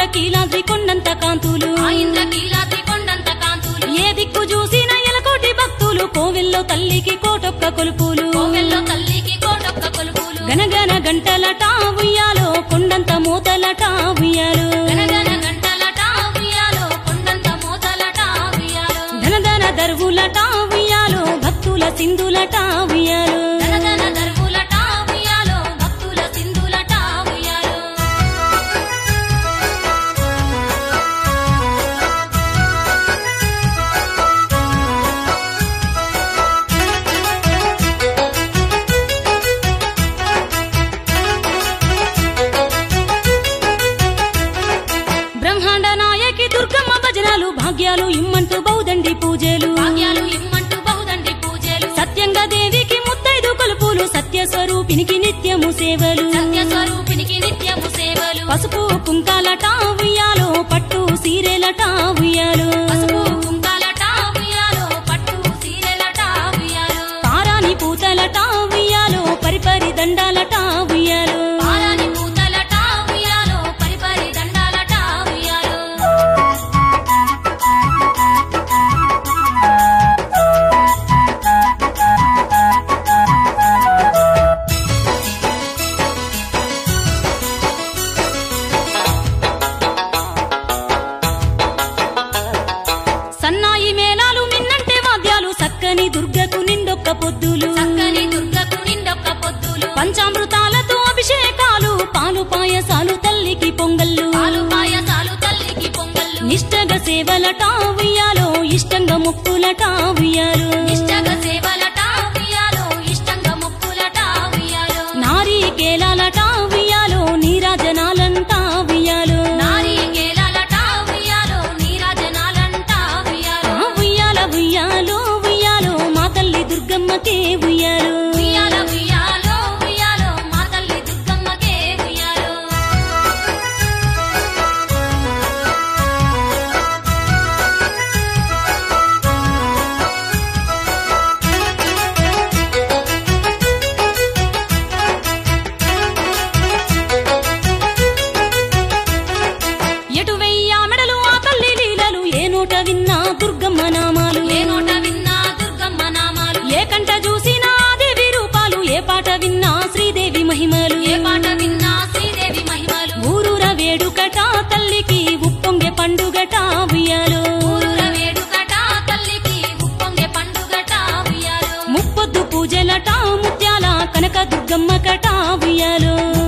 ఇంద్రకీలాద్రి కొండంత కాంతులు ఆ ఇంద్రకీలాద్రి కొండంత కాంతులు ఏ దిక్కు చూసిన ఎలకోటి భక్తులు కోవెల్లో తల్లికి కోటొక్క కొలుపులు కోవెల్లో తల్లికి కోటొక్క కొలుపులు గనగన గంటలట ఉయ్యాలో కొండంత మూతలట ఉయ్యాలు గనగన గంటలట ఉయ్యాలో కొండంత మోతలట ఉయ్యాలో ధనధన దర్వులట ఉయ్యాలో భక్తుల సింధులట ఉయ్యాలు ధనధన దర్వులట ఉయ్యాలో భక్తుల సింధులట ఉయ్యాలో బ్రహ్మాండ నాయకి దుర్గమ్మ భజనలు భాగ్యాలు ఇమ్మంటూ బౌదండి పూజలు భాగ్యాలు ఇమ్మంటూ బహుదండి పూజలు సత్యంగా దేవికి ముత్తైదు కొలుపులు సత్య స్వరూపినికి నిత్యము సేవలు సత్య స్వరూపినికి నిత్యము సేవలు పసుపు కుంకాలట ఉయ్యాలో పట్టు సీరెలట ఉయ్యాలు పసుపు కుంకాలట ఉయ్యాలో పట్టు సీరెలట ఉయ్యాలో పారాని పూతలట ఉయ్యాలో పరిపరి దండాలట ఉయ్యాలు పారాని పూతలట ఉయ్యాలో పరిపరి దండాలట ఉయ్యాలో సన్నాయి మేళాలు మిన్నంటే వాద్యాలు సక్కని దుర్గకు నిండొక్క పొద్దులు చక్కని దుర్గకు నిండొక్క పొద్దులు పంచామృతాలతో అభిషేకాలు పాలు పాయసాలు తల్లికి పొంగళ్ళు పాలు పాయసాలు తల్లికి పొంగళ్ళు నిష్టగా సేవలట ఉయ్యాలో ఇష్టంగా ముక్కులట ఉయ్యాలు నిష్టగా సేవలట ఉయ్యాలో ఇష్టంగా మొక్కులట ఉయ్యాలో నారీకేలాలట ఉయ్యాలో నీరాజనాలంట ఉయ్యాలు నారీకేలాలట ఉయ్యాలో నీరాజనాలంట ఉయ్యాలో ఆ ఉయ్యాల ఉయ్యాలో ఉయ్యాలో మా తల్లి దుర్గమ్మకే ఉయ్యాలు ఉయ్యాల ఉయ్యాలో ఉయ్యాలో మా తల్లి దుర్గమ్మకే ఉయ్యాలో ఎటు వెయ్యా మెడలు ఆ తల్లి లీలలు ఏ నోట విన్నా దుర్గమ్మ నామాలు ఏ నోట విన్నా దుర్గమ్మ నామాలు ఏ కంట చూసినా దేవి రూపాలు ఏ పాట విన్నా శ్రీదేవి మహిమలు ఏ పాట విన్నా శ్రీదేవి మహిమలు ఊరూర వేడుకట తల్లికి ఉప్పొంగె పండుగట ఉయ్యాలు ఊరుల వేడుకట తల్లికి ఉప్పొంగే పండుగట ఉయ్యాలో ముప్పొద్దు పూజలట ముత్యాల కనక దుర్గమ్మ కట ఉయ్యాలు